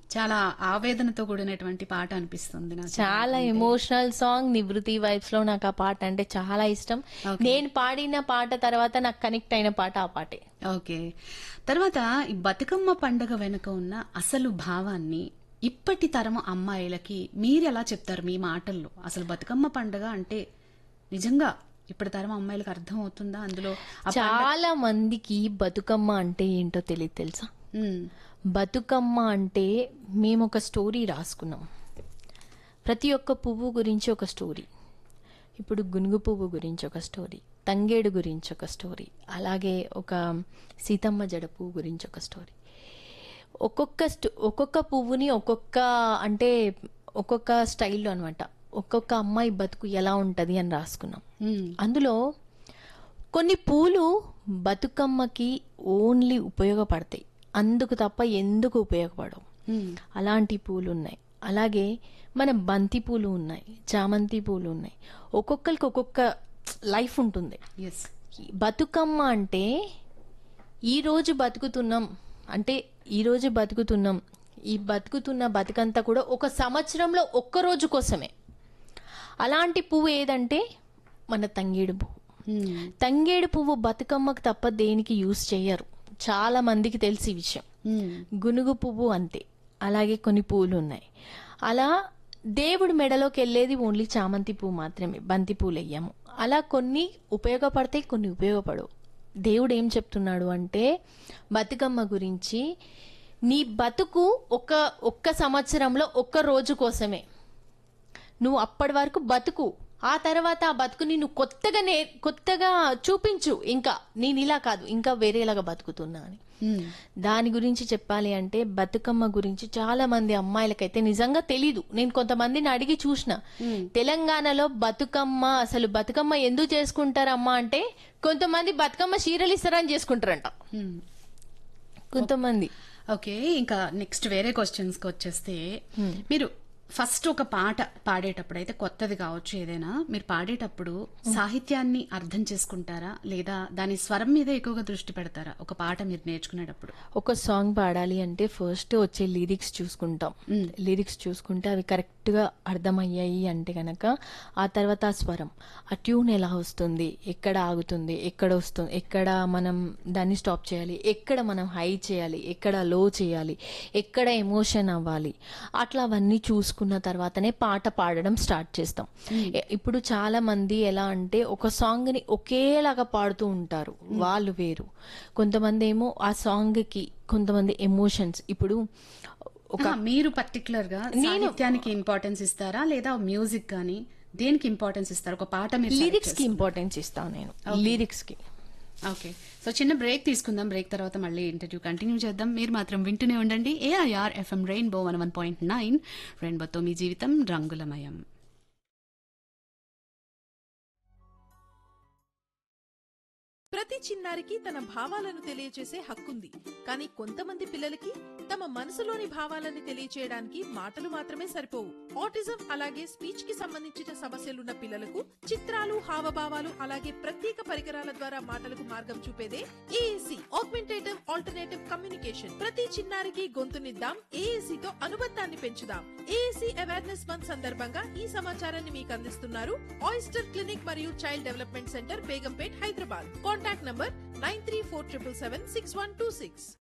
చాలా ఆవేదనతో కూడినటువంటి పాట అనిపిస్తుంది నాకు చాలా ఎమోషనల్ సాంగ్ నివృత్తి వైబ్స్ లో నాకు ఆ పాట అంటే చాలా ఇష్టం నేను పాడిన పాట తర్వాత నాకు కనెక్ట్ అయిన పాట ఆ పాటే ఓకే తర్వాత ఈ బతుకమ్మ పండుగ వెనుక ఉన్న అసలు భావాన్ని ఇప్పటి తరం అమ్మాయిలకి మీరు ఎలా చెప్తారు మీ మాటల్లో అసలు బతుకమ్మ పండుగ అంటే నిజంగా ఇప్పటి తరం అమ్మాయిలకు అర్థం అవుతుందా అందులో ఆ చాలా మందికి బతుకమ్మ అంటే ఏంటో తెలియదు తెలుసా ఉమ్, బతుకమ్మ అంటే మేము ఒక స్టోరీ రాసుకున్నాం ప్రతి ఒక్క పువ్వు గురించి ఒక స్టోరీ ఇప్పుడు గునుగు పువ్వు గురించి ఒక స్టోరీ తంగేడు గురించి ఒక స్టోరీ అలాగే ఒక సీతమ్మ జడ పువ్వు గురించి ఒక స్టోరీ ఒక్కొక్క స్టో ఒక్కొక్క పువ్వుని ఒక్కొక్క అంటే ఒక్కొక్క స్టైల్లో అనమాట ఒక్కొక్క అమ్మాయి బతుకు ఎలా ఉంటుంది అని రాసుకున్నాం ఉమ్, అందులో కొన్ని పూలు బతుకమ్మకి ఓన్లీ ఉపయోగపడతాయి అందుకు తప్ప ఎందుకు ఉపయోగపడవు ఉమ్, అలాంటి పూలు ఉన్నాయి అలాగే మన బంతి పూలు ఉన్నాయి చామంతి పూలు ఉన్నాయి ఒక్కొక్కరికి ఒక్కొక్క లైఫ్ ఉంటుంది ఎస్ ఈ బతుకమ్మ అంటే ఈరోజు బతుకుతున్నాం అంటే ఈరోజు బతుకుతున్నాం ఈ బతుకుతున్న బతుకంతా కూడా ఒక సంవత్సరంలో ఒక్క రోజు కోసమే అలాంటి పువ్వు ఏదంటే మన తంగేడు పువ్వు ఉమ్, తంగేడు పువ్వు బతుకమ్మకు తప్ప దేనికి యూస్ చేయరు చాలా మందికి తెలిసి విషయం ఉమ్, గునుగు పువ్వు అంతే అలాగే కొన్ని పూలు ఉన్నాయి అలా దేవుడి మెడలోకి వెళ్ళేది ఓన్లీ చామంతి పువ్వు మాత్రమే బంతి పూలు వెయ్యము అలా కొన్ని ఉపయోగపడతాయి కొన్ని ఉపయోగపడవు దేవుడు ఏం చెప్తున్నాడు అంటే బతుకమ్మ గురించి నీ బతుకు ఒక ఒక్క సంవత్సరంలో ఒక్క రోజు కోసమే నువ్వు అప్పటి వరకు బతుకు ఆ తర్వాత ఆ బతుకుని నువ్వు కొత్తగా నే కొత్తగా చూపించు ఇంకా నేను ఇలా కాదు ఇంకా వేరేలాగా బతుకుతున్నా అని ఉమ్, దాని గురించి చెప్పాలి అంటే బతుకమ్మ గురించి చాలా మంది అమ్మాయిలకైతే నిజంగా తెలీదు నేను కొంతమందిని అడిగి చూసిన తెలంగాణలో బతుకమ్మ అసలు బతుకమ్మ ఎందుకు చేసుకుంటారమ్మా అంటే కొంతమంది బతుకమ్మ చీరలు ఇస్తారని చేసుకుంటారంట ఉమ్. కొంతమంది ఓకే ఇంకా నెక్స్ట్ వేరే క్వశ్చన్స్ కి వచ్చేస్తే మీరు ఫస్ట్ ఒక పాట పాడేటప్పుడు అయితే కొత్తది కావచ్చు ఏదైనా మీరు పాడేటప్పుడు సాహిత్యాన్ని అర్థం చేసుకుంటారా లేదా దాని స్వరం మీద ఎక్కువగా దృష్టి పెడతారా ఒక పాట మీరు నేర్చుకునేటప్పుడు ఒక సాంగ్ పాడాలి అంటే ఫస్ట్ వచ్చే లిరిక్స్ చూసుకుంటాం లిరిక్స్ చూసుకుంటే అవి కరెక్ట్ గా అర్థమయ్యాయి అంటే గనక ఆ తర్వాత ఆ స్వరం ఆ ట్యూన్ ఎలా వస్తుంది ఎక్కడ ఆగుతుంది ఎక్కడ వస్తుంది ఎక్కడ మనం దాన్ని స్టాప్ చేయాలి ఎక్కడ మనం హై చేయాలి ఎక్కడ లో చేయాలి ఎక్కడ ఎమోషన్ అవ్వాలి అట్లా అవన్నీ చూసుకున్న తర్వాతనే పాట పాడడం స్టార్ట్ చేస్తాం ఎ- ఇప్పుడు చాలా మంది ఎలా అంటే ఒక సాంగ్ ని ఒకేలాగా పాడుతూ ఉంటారు వాళ్ళు వేరు కొంతమంది ఏమో ఆ సాంగ్ కి కొంతమంది ఎమోషన్స్ ఇప్పుడు ఒక ఆ, మీరు పర్టికులర్ గా సాహిత్యానికి ఇంపార్టెన్స్ ఇస్తారా లేదా మ్యూజిక్ గానీ దేనికి ఇంపార్టెన్స్ ఇస్తారు ఒక పాట మీరు select లిరిక్స్ కి ఇంపార్టెన్స్ ఇస్తాను నేను లిరిక్స్ కి ఓకే సో చిన్న బ్రేక్ తీసుకుందాం బ్రేక్ తర్వాత మళ్ళీ ఇంటర్వ్యూ కంటిన్యూ చేద్దాం మీరు మాత్రం వింటూనే ఉండండి AIR FM Rainbow one one point nine రెయిన్బోతో మీ జీవితం రంగులమయం ప్రతి చిన్నారికి తన భావాలను తెలియచేసే హక్కుంది కానీ కొంతమంది పిల్లలకి తమ మనసులోని భావాలని తెలియచేయడానికి మాటలు మాత్రమే సరిపోవు ఆటిజం అలాగే స్పీచ్ కి సంబంధించిన సమస్యలున్న పిల్లలకు చిత్రాలు హావభావాలు అలాగే ప్రత్యేక పరికరాల ద్వారా మాటలకు మార్గం చూపేదే ఏఏసి ఆగ్మెంటేటివ్ ఆల్టర్నేటివ్ కమ్యూనికేషన్ ప్రతి చిన్నారికి గొంతునిద్దాం ఏఏసి తో అనుబంధాన్ని పెంచుదాం ఏఏసి అవేర్నెస్ మంత్ సందర్భంగా ఈ సమాచారాన్ని మీకు అందిస్తున్నారు ఆయిస్టర్ క్లినిక్ మరియు child development centre Begumpet Hyderabad contact number nine three four triple seven six one two six